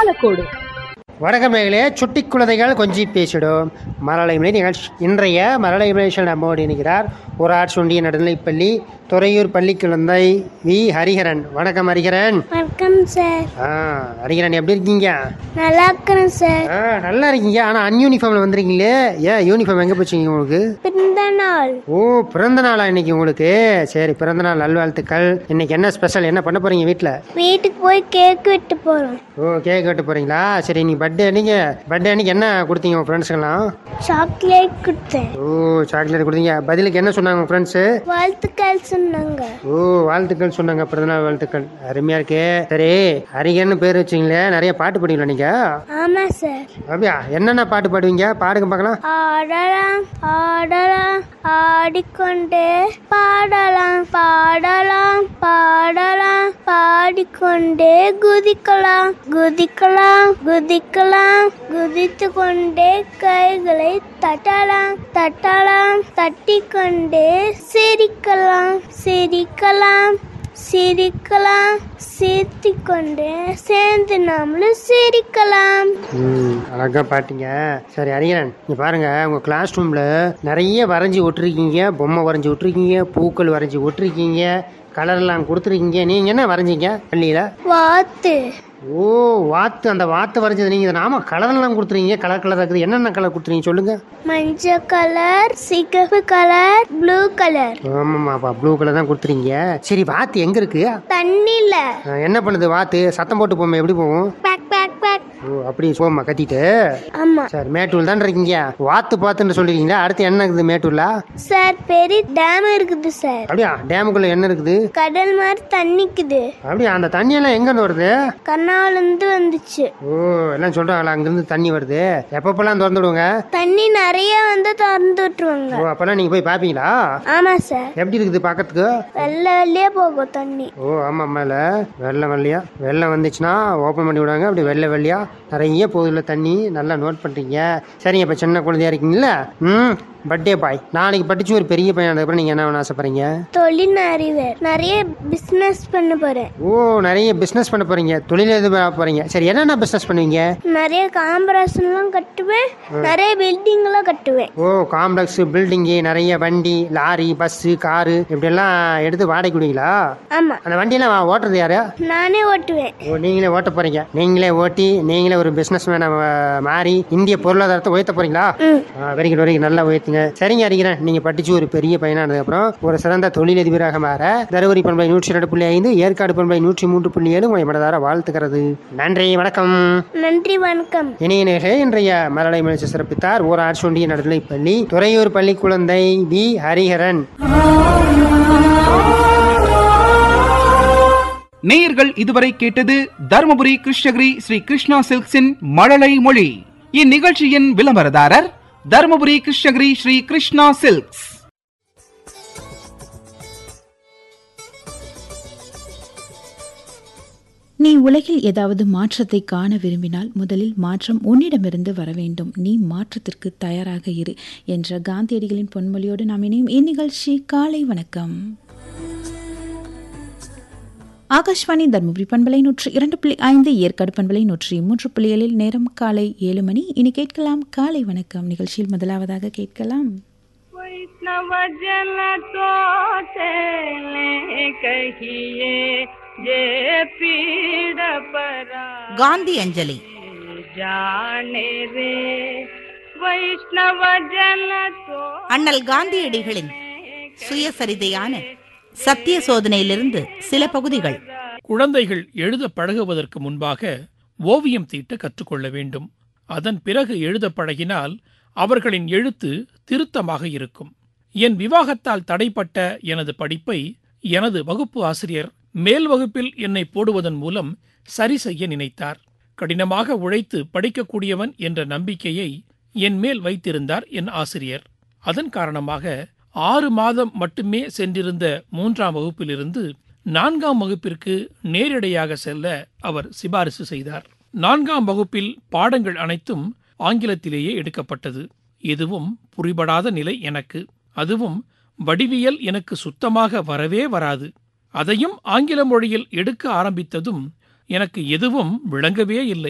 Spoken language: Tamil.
பாலக்கோடு வணக்கம் நேர்களே சுட்டி குழந்தைகள் கொஞ்சி பேசிடும் மரலைமலை நிகழ்ச்சி இன்றைய மரலை நிகழ்ச்சியில் நம்மோடு இணைகிறார் ஊராட்சி ஒன்றிய நடுநிலைப்பள்ளி துறையூர் பள்ளி குழந்தை வி ஹரிஹரன் வணக்கம் ஹரிஹரன் வணக்கம் சார் ஆ ஹரிஹரன் எப்படி இருக்கீங்க நல்லா இருக்கிறேன் சார் ஆ நல்லா இருக்கீங்க ஆனால் அன்யூனிஃபார்மில் வந்துருக்கீங்களே ஏன் யூனிஃபார்ம் எங்கே போச்சுங்க உங்களுக்கு பிறந்த நாள் ஓ பிறந்த நாளா இன்னைக்கு உங்களுக்கு சரி பிறந்த நாள் நல்வாழ்த்துக்கள் இன்னைக்கு என்ன ஸ்பெஷல் என்ன பண்ண போறீங்க வீட்டில் வீட்டுக்கு போய் கேக் வெட்ட போறோம் ஓ கேக் வெட்ட போறீங்களா சரி நீ பர்த்டே அன்னைக்கு பர்த்டே அன்னைக்கு என்ன கொடுத்தீங்க உங்கள் ஃப்ரெண்ட்ஸுக்கெல்லாம் சாக்லேட் கொடுத்தேன் ஓ சாக்லேட் கொடுத்தீங்க பதிலுக்கு என்ன சொன்னாங்க உங்கள் ஃப்ரெண்ட்ஸு வாழ்த்துக்கள் சொன்னாங்க ஓ வாழ்த்துக்கள் சொன்னாங்க பிறந்தநாள் வாழ்த்துக்கள் அருமையா இருக்கே சரி ஹரிகன்னு பேர் வச்சிங்களே நிறைய பாட்டு பாடுவீங்களா நீங்க ஆமா சார் அப்படியா என்னென்ன பாட்டு பாடுவீங்க பாடுங்க பார்க்கலாம் ஆடலாம் ஆடலாம் ஆடிக்கொண்டே பாடலாம் பாடலாம் பாடலாம் பாடிக்கொண்டே குதிக்கலாம் குதிக்கலாம் குதிக்கலாம் குதித்து கொண்டே கைகளை தட்டலாம் தட்டலாம் தட்டிக்கொண்டே சிரிக்கலாம் சிரிக்கலாம் சிரிக்கலாம் சிரித்துக்கொண்டே சேர்ந்து நாமளும் சிரிக்கலாம் ம் அழகா பாட்டீங்க சரி ஹரிகரன் நீ பாருங்க உங்க கிளாஸ் ரூம்ல நிறைய வரைஞ்சி விட்டுருக்கீங்க பொம்மை வரைஞ்சி விட்டுருக்கீங்க பூக்கள் வரைஞ்சி விட்டுருக்கீங்க கலர்லாம் கொடுத்துருக்கீங்க நீங்க என்ன வரைஞ்சீங்க பள்ளியில வாத்து ஓ வாத்து அந்த வாத்து வரைஞ்சது நீங்க நாம கலர்லாம் கொடுத்துருக்கீங்க கலர் கலர் இருக்குது என்னென்ன கலர் கொடுத்துருக்கீங்க சொல்லுங்க மஞ்சள் கலர் சிகப்பு கலர் ப்ளூ கலர் ஆமாம்மாப்பா ப்ளூ கலர் தான் கொடுத்துருக்கீங்க சரி வாத்து எங்க இருக்கு தண்ணில அஹ், என்ன பண்ணுது வாத்து சத்தம் போட்டு போமே எப்படி போகும் பேக் பேக் பேக் ஓ அப்படி சோமா கத்திட்டு ஆமா சரி மேட்டூர் தான் இருக்கீங்க வாத்து பாத்துன்னு சொல்லிருக்கீங்களா அடுத்து என்ன இருக்குது மேட்டூர்ல சார் பெரிய டேம் இருக்குது சார் அப்படியா டேமுக்குள்ள என்ன இருக்குது கடல் மாதிரி தண்ணிக்குது அப்படியா அந்த தண்ணி எல்லாம் எங்க இருந்து வருது கர்நாடகால இருந்து வந்துச்சு ஓ எல்லாம் சொல்றாங்களா அங்கிருந்து தண்ணி வருது எப்பப்பெல்லாம் திறந்து விடுவாங்க தண்ணி நிறைய வந்து திறந்து விட்டுருவாங்க ஓ அப்பெல்லாம் நீங்க போய் பாப்பீங்களா ஆமா சார் எப்படி இருக்குது பார்க்கறதுக்கு வெள்ளை வெள்ளையே போகும் தண்ணி ஓ ஆமா மேல வெள்ளம் வெள்ளையா வெள்ளம் வந்துச்சுன்னா ஓப்பன் பண்ணி விடுவாங்க அப்படி வெள்ளை வெள்ளையா நிறைய போகுதுல தண்ணி நல்லா நோட் பண்றீங்க சரிங்க இப்ப சின்ன குழந்தையா இருக்கீங்களா ம் பர்த்டே பாய் நாளைக்கு படிச்சு ஒரு பெரிய பையன் ஆனதுக்கப்புறம் நீங்க என்ன பண்ண ஆசைப்படுறீங்க தொழில் அறிவர் நிறைய பிசினஸ் பண்ண போறேன் ஓ நிறைய பிசினஸ் பண்ண போறீங்க தொழில் எது பண்ண போறீங்க சரி என்னென்ன பிசினஸ் பண்ணுவீங்க நிறைய காம்பரேஷன்லாம் கட்டுவேன் நிறைய பில்டிங் எல்லாம் கட்டுவேன் ஓ காம்ப்ளெக்ஸ் பில்டிங்கு நிறைய வண்டி லாரி பஸ்ஸு காரு இப்படியெல்லாம் எடுத்து வாடகை விடுவீங்களா ஆமா அந்த வண்டியெல்லாம் வா- ஓட்டுறது யாரு நானே ஓட்டுவேன் ஓ நீங்களே ஓட்ட போறீங்க நீங்களே ஓட்டி நீங்களே ஒரு பிசினஸ் மேன மாறி இந்திய பொருளாதாரத்தை உயர்த்த போறீங்களா ம் வெரி குட் வெரி குட் நல்லா உயர்த்துங்க சரிங்க அறிகிறேன் நீங்க படிச்சு ஒரு பெரிய பையனானதுக்கு அப்புறம் ஒரு சிறந்த தொழிலதிபராக மாற தருமபுரி பண்பை நூற்றி ரெண்டு புள்ளி ஐந்து ஏற்காடு பண்பை நூற்றி மூன்று புள்ளி ஏழு உங்களை மனதார வாழ்த்துக்கிறது நன்றி வணக்கம் நன்றி வணக்கம் இணைய நேர்களே இன்றைய மலலை முயற்சி சிறப்பித்தார் ஊராட்சி ஒன்றிய நடுநிலைப் பள்ளி துறையூர் பள்ளி குழந்தை வி ஹரிஹரன் நேயர்கள் இதுவரை கேட்டது தருமபுரி கிருஷ்ணகிரி ஸ்ரீ கிருஷ்ணா சில்க்ஸின் மழலை மொழி இந்நிகழ்ச்சியின் விளம்பரதாரர் தருமபுரி கிருஷ்ணகிரி ஸ்ரீ கிருஷ்ணா சில்க்ஸ் நீ உலகில் ஏதாவது மாற்றத்தை காண விரும்பினால் முதலில் மாற்றம் உன்னிடமிருந்து வர வேண்டும் நீ மாற்றத்திற்கு தயாராக இரு என்ற காந்தியடிகளின் பொன்மொழியோடு நாம் இணையும் இந்நிகழ்ச்சி காலை வணக்கம் ஆகாஷ்வாணி தர்மபுரி பண்பலை நூற்றி இரண்டு புள்ளி ஐந்து ஏற்காடு பண்பலை நூற்றி மூன்று புள்ளி ஏழில் நேரம் காலை ஏழு மணி இனி கேட்கலாம் காலை வணக்கம் நிகழ்ச்சியில் முதலாவதாக கேட்கலாம் वैष्णव जन तो चले कहिए जे पीड़ परा காந்தி அஞ்சலி जाने रे वैष्णव जन तो அண்ணல் காந்தியடிகளின் சுயசரிதையான சத்திய சோதனையிலிருந்து சில பகுதிகள் குழந்தைகள் எழுத பழகுவதற்கு முன்பாக ஓவியம் தீட்ட கற்றுக்கொள்ள வேண்டும் அதன் பிறகு எழுத பழகினால் அவர்களின் எழுத்து திருத்தமாக இருக்கும் என் விவாகத்தால் தடைப்பட்ட எனது படிப்பை எனது வகுப்பு ஆசிரியர் மேல் வகுப்பில் என்னை போடுவதன் மூலம் சரி செய்ய நினைத்தார் கடினமாக உழைத்து படிக்கக்கூடியவன் என்ற நம்பிக்கையை என் மேல் வைத்திருந்தார் என் ஆசிரியர் அதன் காரணமாக ஆறு மாதம் மட்டுமே சென்றிருந்த மூன்றாம் வகுப்பிலிருந்து நான்காம் வகுப்பிற்கு நேரடியாக செல்ல அவர் சிபாரிசு செய்தார் நான்காம் வகுப்பில் பாடங்கள் அனைத்தும் ஆங்கிலத்திலேயே எடுக்கப்பட்டது எதுவும் புரிபடாத நிலை எனக்கு அதுவும் வடிவியல் எனக்கு சுத்தமாக வரவே வராது அதையும் ஆங்கில மொழியில் எடுக்க ஆரம்பித்ததும் எனக்கு எதுவும் விளங்கவே இல்லை